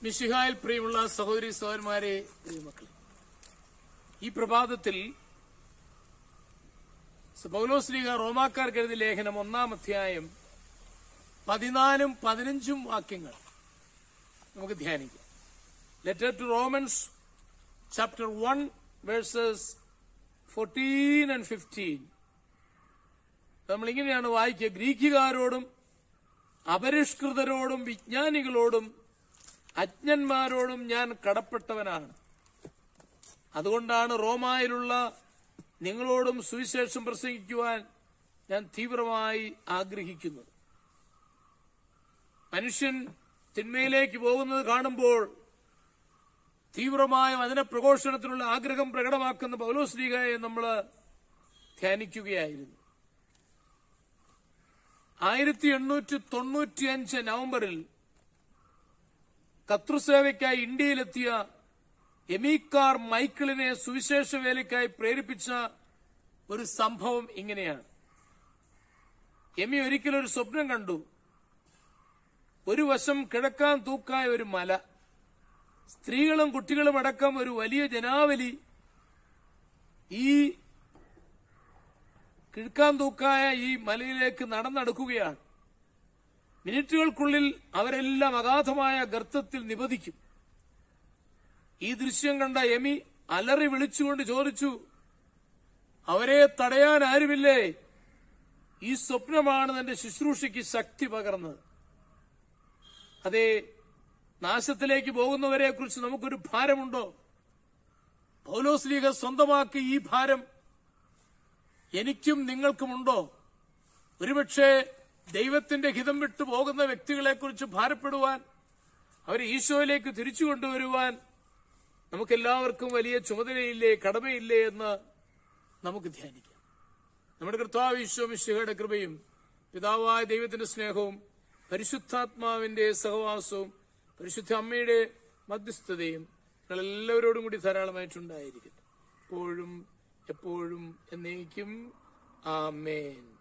മിശിഹായിൽ പ്രിയമുള്ള സഹോദരി സഹോദരന്മാരെ പ്രിയമക്കളെ ഈ പ്രഭാതത്തിൽ പൗലോസ്ലീഗ റോമാക്കാർക്ക് എഴുതിയ ലേഖനം ഒന്നാം അധ്യായം പതിനാലും പതിനഞ്ചും വാക്യങ്ങൾ നമുക്ക് ധ്യാനിക്കാം letter to Romans chapter one verses fourteen and fifteen നമ്മളിങ്ങനെയാണ് വായിക്കുക ഗ്രീക്കുകാരോടും അപരിഷ്കൃതരോടും വിജ്ഞാനികളോടും അജ്ഞന്മാരോടും ഞാൻ കടപ്പെട്ടവനാണ് അതുകൊണ്ടാണ് റോമായിലുള്ള നിങ്ങളോടും സുവിശേഷം പ്രസംഗിക്കുവാൻ ഞാൻ തീവ്രമായി ആഗ്രഹിക്കുന്നത് മനുഷ്യൻ തിന്മയിലേക്ക് പോകുന്നത് കാണുമ്പോൾ തീവ്രമായ വചന പ്രഘോഷണത്തിനുള്ള ആഗ്രഹം പ്രകടമാക്കുന്ന പൗലോസ്ലീഗയെ നമ്മൾ ധ്യാനിക്കുകയായിരുന്നു ആയിരത്തി എണ്ണൂറ്റി തൊണ്ണൂറ്റിയഞ്ച് നവംബറിൽ കത്രുസേവയ്ക്കായി ഇന്ത്യയിലെത്തിയ എമീക്കാർ മൈക്കിളിനെ സുവിശേഷ വേലയ്ക്കായി പ്രേരിപ്പിച്ച ഒരു സംഭവം ഇങ്ങനെയാണ് എമി ഒരിക്കലൊരു സ്വപ്നം കണ്ടു ഒരു വശം കിഴക്കാൻ തൂക്കായ ഒരു മല സ്ത്രീകളും കുട്ടികളും അടക്കം ഒരു വലിയ ജനാവലി ഈ കിഴക്കാൻ തൂക്കായ ഈ മലയിലേക്ക് നടന്നെടുക്കുകയാണ് മിനിറ്റുകൾക്കുള്ളിൽ അവരെല്ലാം അഗാധമായ ഗർത്തത്തിൽ നിപതിക്കും ഈ ദൃശ്യം കണ്ട എമി അലറി വിളിച്ചുകൊണ്ട് ചോദിച്ചു അവരെ തടയാൻ ആരുമില്ലേ ഈ സ്വപ്നമാണ് തന്റെ ശുശ്രൂഷയ്ക്ക് ശക്തി പകർന്നത് അതെ നാശത്തിലേക്ക് പോകുന്നവരെ കുറിച്ച് നമുക്കൊരു ഭാരമുണ്ടോ പൗലോസ് ലീഗ സ്വന്തമാക്കി ഈ ഭാരം എനിക്കും നിങ്ങൾക്കുമുണ്ടോ ഒരുപക്ഷെ ദൈവത്തിന്റെ ഹിതം വിട്ടു പോകുന്ന വ്യക്തികളെക്കുറിച്ച് ഭാരപ്പെടുവാൻ അവരെ ഈശോയിലേക്ക് തിരിച്ചു കൊണ്ടുവരുവാൻ നമുക്കെല്ലാവർക്കും വലിയ ചുമതലയില്ലേ കടമയില്ലേ എന്ന് നമുക്ക് ധ്യാനിക്കാം നമ്മുടെ കർത്താവ് ഈശോ മിശിഹയുടെ കൃപയും പിതാവായ ദൈവത്തിന്റെ സ്നേഹവും പരിശുദ്ധാത്മാവിന്റെ സഹവാസവും പരിശുദ്ധ അമ്മയുടെ മധ്യസ്ഥതയും നിങ്ങളെല്ലാവരോടും കൂടി ധാരാളമായിട്ടുണ്ടായിരിക്കട്ടെ എപ്പോഴും എപ്പോഴും എന്നേക്കും ആമേൻ